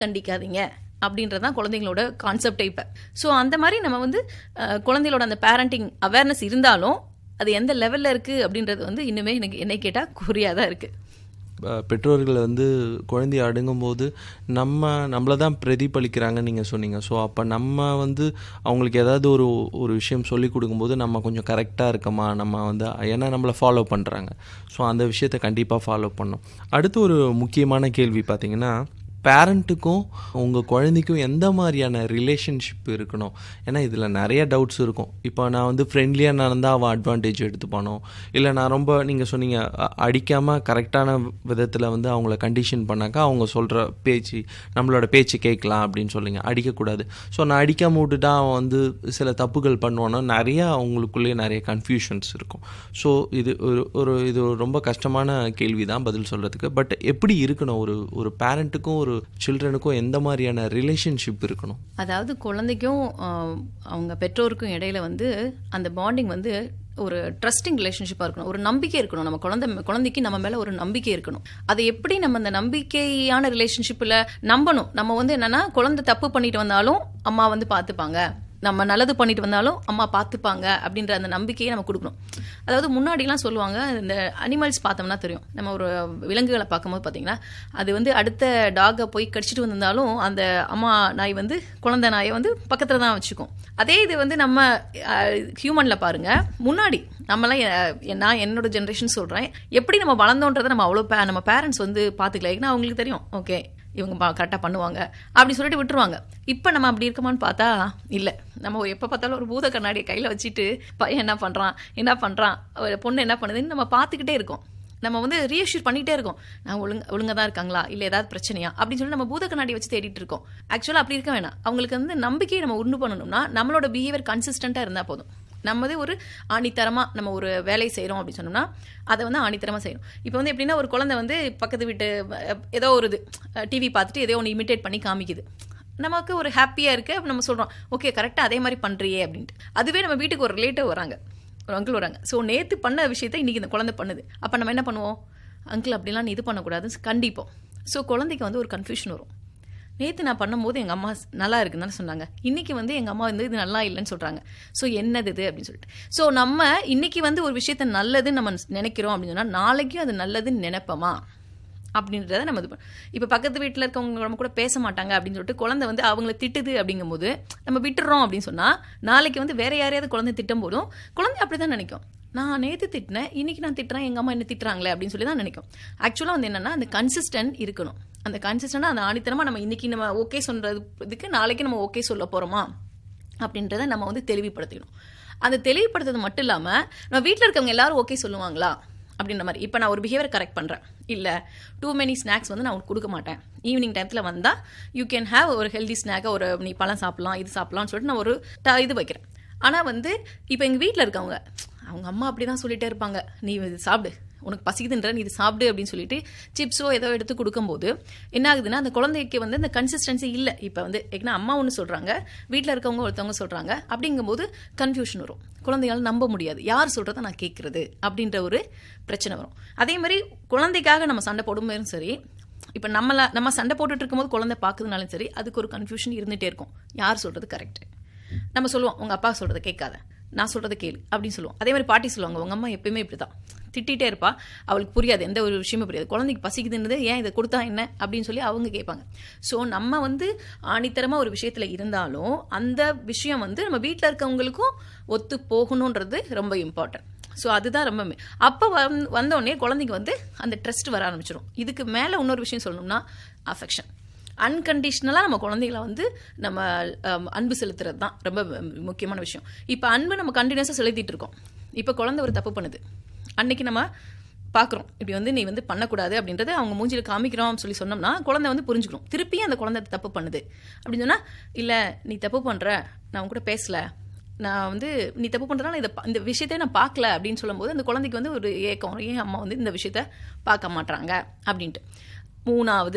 கண்டிக்காதீங்க அப்படின்றது தான் குழந்தைங்களோட கான்செப்டே இப்போ ஸோ அந்த மாதிரி நம்ம வந்து அஹ், குழந்தைகளோட அந்த பேரண்டிங் அவேர்னஸ் இருந்தாலும் அது எந்த லெவலில் இருக்குது அப்படின்றது வந்து இன்னுமே எனக்கு என்னை கேட்டால் குறியாக தான் இருக்குது அஹ் பெற்றோர்கள் வந்து குழந்தைய அடங்கும்போது நம்ம நம்மளை தான் பிரதிபலிக்கிறாங்கன்னு நீங்கள் சொன்னீங்க ஸோ அப்போ நம்ம வந்து அவங்களுக்கு ஏதாவது ஒரு ஒரு விஷயம் சொல்லி கொடுக்கும்போது நம்ம கொஞ்சம் கரெக்டாக இருக்கமா நம்ம வந்து ஏன்னா நம்மளை ஃபாலோ பண்ணுறாங்க ஸோ அந்த விஷயத்தை கண்டிப்பாக ஃபாலோ பண்ணணும் அடுத்து ஒரு முக்கியமான கேள்வி பார்த்தீங்கன்னா பேரண்ட்டுக்கும் உங்கள் குழந்தைக்கும் எந்த மாதிரியான ரிலேஷன்ஷிப் இருக்கணும் ஏன்னா இதில் நிறைய டவுட்ஸ் இருக்கும் இப்போ நான் வந்து ஃப்ரெண்ட்லியாக நடந்தால் அவன் அட்வான்டேஜ் எடுத்துப்பானோ இல்லை நான் ரொம்ப நீங்கள் சொன்னீங்க அ- அடிக்காம கரெக்டான விதத்தில் வந்து அவங்கள கண்டிஷன் பண்ணாக்கா அவங்க சொல்கிற பேச்சு நம்மளோட பேச்சு கேட்கலாம் அப்படின்னு சொல்லுங்க அடிக்கக்கூடாது ஸோ நான் அடிக்காம விட்டுட்டா அவன் வந்து சில தப்புகள் பண்ணுவானோ நிறைய அவங்களுக்குள்ளேயே நிறைய கன்ஃபியூஷன்ஸ் இருக்கும் ஸோ இது ஒரு ஒரு இது ஒரு ரொம்ப கஷ்டமான கேள்வி தான் பதில் சொல்கிறதுக்கு பட் எப்படி இருக்கணும் ஒரு ஒரு பேரண்ட்டுக்கும் ஒரு சில்ட்ரனுக்கும் எந்த மாதிரியான ரிலேஷன்ஷிப் இருக்கணும் அதாவது குழந்தைக்கும் ஆஹ், அவங்க பெற்றோருக்கும் இடையில வந்து அந்த பாண்டிங் வந்து ஒரு ட்ரஸ்டிங் ரிலேஷன்ஷிப்பாக இருக்கணும் ஒரு நம்பிக்கை இருக்கணும் நம்ம குழந்தை குழந்தைக்கு நம்ம மேலே ஒரு நம்பிக்கை இருக்கணும் அதை எப்படி நம்ம அந்த நம்பிக்கையான ரிலேஷன்ஷிப்பில் நம்பணும் நம்ம வந்து என்னன்னா குழந்தை தப்பு பண்ணிட்டு வந்தாலும் அம்மா வந்து பார்த்துப்பாங்க நம்ம நல்லது பண்ணிட்டு வந்தாலும் அம்மா பார்த்துப்பாங்க அப்படின்ற அந்த நம்பிக்கையை நம்ம கொடுக்கணும் அதாவது முன்னாடிலாம் சொல்லுவாங்க இந்த அனிமல்ஸ் பார்த்தோம்னா தெரியும் நம்ம ஒரு விலங்குகளை பார்க்கும்போது பார்த்தீங்கன்னா அது வந்து அடுத்த டாகை போய் கடிச்சிட்டு வந்திருந்தாலும் அந்த அம்மா நாய் வந்து குழந்தை நாயை வந்து பக்கத்தில் தான் வச்சுக்கும் அதே இது வந்து நம்ம ஹியூமனில் பாருங்க முன்னாடி நம்மலாம் எ- நான் என்னோட ஜென்ரேஷன் சொல்கிறேன் எப்படி நம்ம வளர்ந்தோன்றதை நம்ம அவ்வளோ பே- நம்ம பேரண்ட்ஸ் வந்து பார்த்துக்கல ஏன்னா அவங்களுக்கு தெரியும் ஓகே இவங்க கரெக்டாக பண்ணுவாங்க அப்படி சொல்லிட்டு விட்டுருவாங்க இப்போ நம்ம அப்படி இருக்கமான்னு பார்த்தா இல்லை நம்ம எப்போ பார்த்தாலும் ஒரு பூத கண்ணாடியை கையில் வச்சுட்டு பையன் என்ன பண்ணுறான் என்ன பண்ணுறான் பொண்ணு என்ன பண்ணுதுன்னு நம்ம பார்த்துக்கிட்டே இருக்கோம் நம்ம வந்து ரீஅஷ்யூர் பண்ணிகிட்டே இருக்கோம் நான் ஒழுங்க ஒழுங்கா தான் இருக்காங்களா இல்லை ஏதாவது பிரச்சனையா அப்படின்னு சொல்லி நம்ம பூத கண்ணாடி வச்சு தேடிட்டு இருக்கோம் ஆக்சுவலாக அப்படி இருக்க வேணாம் அவங்களுக்கு வந்து நம்பிக்கையை நம்ம உண்டு பண்ணணும்னா நம்மளோட பிஹேவியர் கன்சிஸ்டண்ட்டாக இருந்தால் போதும் நம்ம வந்து ஒரு ஆணித்தரமாக நம்ம ஒரு வேலையை செய்கிறோம் அப்படின்னு சொன்னோம்னா அதை வந்து ஆணித்தரமாக செய்யணும் இப்போ வந்து எப்படின்னா ஒரு குழந்தை வந்து பக்கத்து வீட்டு அஹ், ஏதோ ஒரு இது டிவி பார்த்துட்டு ஏதோ ஒன்று இமிட்டேட் பண்ணி காமிக்குது நமக்கு ஒரு ஹாப்பியாக இருக்குது அப்ப நம்ம சொல்கிறோம் ஓகே கரெக்டாக அதே மாதிரி பண்ணுறியே அப்படின்ட்டு அதுவே நம்ம வீட்டுக்கு ஒரு ரிலேட்டிவ் வராங்க ஒரு அங்கிள் வராங்க ஸோ நேற்று பண்ண விஷயத்த இன்றைக்கி இந்த குழந்தை பண்ணுது அப்போ நம்ம என்ன பண்ணுவோம் அங்கிள் அப்படிலாம் நீ இது பண்ணக்கூடாதுன்னு கண்டிப்போம் ஸோ குழந்தைக்கு வந்து ஒரு கன்ஃபியூஷன் வரும் நேற்று நான் பண்ணும்போது எங்கள் அம்மா நல்லா இருக்குன்னு தானே சொன்னாங்க இன்றைக்கி வந்து எங்கள் அம்மா வந்து இது நல்லா இல்லைன்னு சொல்கிறாங்க ஸோ என்னது இது அப்படின்னு சொல்லிட்டு ஸோ நம்ம இன்னைக்கு வந்து ஒரு விஷயத்த நல்லதுன்னு நம்ம நினைக்கிறோம் அப்படின்னு சொன்னால் நாளைக்கும் அது நல்லதுன்னு நினைப்போமா அப்படின்றத நம்ம இது பண்ண இப்போ பக்கத்து வீட்டில் இருக்கவங்க நம்ம கூட பேச மாட்டாங்க அப்படின்னு சொல்லிட்டு குழந்தை வந்து அவங்கள திட்டுது அப்படிங்கும்போது நம்ம விட்டுறோம் அப்படின்னு சொன்னால் நாளைக்கு வந்து வேற யாரையாவது குழந்தை திட்டும் போதும் குழந்தை அப்படி தான் நினைக்கும் நான் நேற்று திட்டினேன் இன்னைக்கு நான் திட்டுறேன் எங்கள் அம்மா என்ன திட்டுறாங்களே அப்படின்னு சொல்லி தான் நினைக்கும் ஆக்சுவலாக வந்து என்னன்னா அந்த கன்சிஸ்டன்ட் இருக்கணும் அந்த கன்சிஸ்டண்டாக அந்த ஆணித்தனமாக நம்ம இன்னைக்கு நம்ம ஓகே சொல்றதுக்கு நாளைக்கு நம்ம ஓகே சொல்ல போகிறோமா அப்படின்றத நம்ம வந்து தெளிவுபடுத்திக்கணும் அந்த தெளிவுபடுத்துறது மட்டும் இல்லாமல் நம்ம வீட்டில் இருக்கவங்க எல்லாரும் ஓகே சொல்லுவாங்களா அப்படின்ற மாதிரி இப்போ நான் ஒரு பிஹேவியர் கரெக்ட் பண்ணுறேன் இல்லை டூ மெனி ஸ்நாக்ஸ் வந்து நான் உனக்கு கொடுக்க மாட்டேன் ஈவினிங் டைத்தில் வந்தால் யூ கேன் ஹேவ் ஒரு ஹெல்தி ஸ்நாக்கை ஒரு நீ பழம் சாப்பிடலாம் இது சாப்பிடலாம்னு சொல்லிட்டு நான் ஒரு ட- இது வைக்கிறேன் ஆனால் வந்து இப்போ எங்கள் வீட்டில் இருக்கவங்க அவங்க அம்மா அப்படி தான் சொல்லிட்டே இருப்பாங்க நீ இது சாப்பிடு உனக்கு பசிக்குதுன்ற நீ இது சாப்பிடு அப்படின்னு சொல்லிட்டு சிப்ஸோ ஏதோ எடுத்து கொடுக்கும்போது என்ன ஆகுதுன்னா அந்த குழந்தைக்கு வந்து அந்த கன்சிஸ்டன்சி இல்லை இப்போ வந்து ஏன்னா அம்மா ஒன்று சொல்கிறாங்க வீட்டில் இருக்கவங்க ஒருத்தவங்க சொல்கிறாங்க அப்படிங்கும்போது கன்ஃபியூஷன் வரும் குழந்தையால நம்ப முடியாது யார் சொல்கிறத நான் கேட்குறது அப்படின்ற ஒரு பிரச்சனை வரும் அதே மாதிரி குழந்தைக்காக நம்ம சண்டை போடும்போதும் சரி இப்போ நம்மள நம்ம சண்டை போட்டுட்டு இருக்கும்போது குழந்தை பார்க்குதுனாலும் சரி அதுக்கு ஒரு கன்ஃபியூஷன் இருந்துகிட்டே இருக்கும் யார் சொல்கிறது கரெக்ட் நம்ம சொல்லுவோம் உங்கள் அப்பா சொல்கிறத கேட்காத நான் சொல்கிறத கேளு அப்படின்னு சொல்லுவோம் அதே மாதிரி பாட்டி சொல்லுவாங்க உங்கள் அம்மா எப்பயுமே இப்படி தான் திட்டிகிட்டே இருப்பா அவளுக்கு புரியாது எந்த ஒரு விஷயமும் புரியாது குழந்தைக்கு பசிக்குதுன்றது ஏன் இதை கொடுத்தா என்ன அப்படின்னு சொல்லி அவங்க கேட்பாங்க ஸோ நம்ம வந்து ஆணித்தரமாக ஒரு விஷயத்தில் இருந்தாலும் அந்த விஷயம் வந்து நம்ம வீட்டில் இருக்கவங்களுக்கும் ஒத்து போகணுன்றது ரொம்ப இம்பார்ட்டன்ட் ஸோ அதுதான் ரொம்ப மே- அப்போ வந் வந்தோடனே குழந்தைக்கு வந்து அந்த ட்ரஸ்ட் வர ஆரம்பிச்சிடும் இதுக்கு மேலே இன்னொரு விஷயம் சொல்லணும்னா அஃபெக்ஷன் அன்கண்டிஷ்னலாக நம்ம குழந்தைகளை வந்து நம்ம அம், அன்பு செலுத்துறது தான் ரொம்ப மு- முக்கியமான விஷயம் இப்போ அன்பு நம்ம கண்டினியூஸாக செலுத்திட்டு இருக்கோம் இப்போ குழந்தை ஒரு தப்பு பண்ணுது அன்னைக்கு நம்ம பார்க்குறோம் இப்படி வந்து நீ வந்து பண்ணக்கூடாது அப்படின்றத அவங்க மூஞ்சில காமிக்கிறோம் சொல்லி சொன்னோம்னா குழந்தை வந்து புரிஞ்சுக்கணும் திருப்பி அந்த குழந்தை தப்பு பண்ணுது அப்படின்னு சொன்னால் இல்லை நீ தப்பு பண்ணுற நான் உன் கூட பேசல நான் வந்து நீ தப்பு பண்ணுறதுனால இதை பா- இந்த விஷயத்தை நான் பார்க்கல அப்படின்னு சொல்லும்போது அந்த குழந்தைக்கு வந்து ஒரு ஏக்கம் வரும். ஏன் அம்மா வந்து இந்த விஷயத்த பார்க்க மாட்றாங்க அப்படின்ட்டு மூணாவது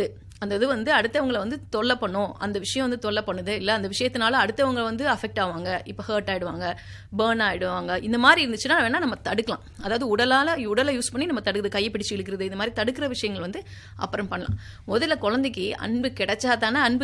அந்த இது வந்து அடுத்தவங்களை வந்து தொல்லை பண்ணும் அந்த விஷயம் வந்து தொல்லை பண்ணுது இல்லை அந்த விஷயத்தினால அடுத்தவங்க வந்து அஃபெக்ட் ஆவாங்க இப்போ ஹர்ட் ஆயிடுவாங்க பேர்ன் ஆயிடுவாங்க இந்த மாதிரி இருந்துச்சுன்னா வேணா நம்ம தடுக்கலாம் அதாவது உடலால உடலை யூஸ் பண்ணி நம்ம தடுக்குது கையை பிடிச்சு இழுக்கிறது இந்த மாதிரி தடுக்கிற விஷயங்கள் வந்து அப்புறம் பண்ணலாம் முதல்ல குழந்தைக்கு அன்பு கிடைச்சா தானே அன்பு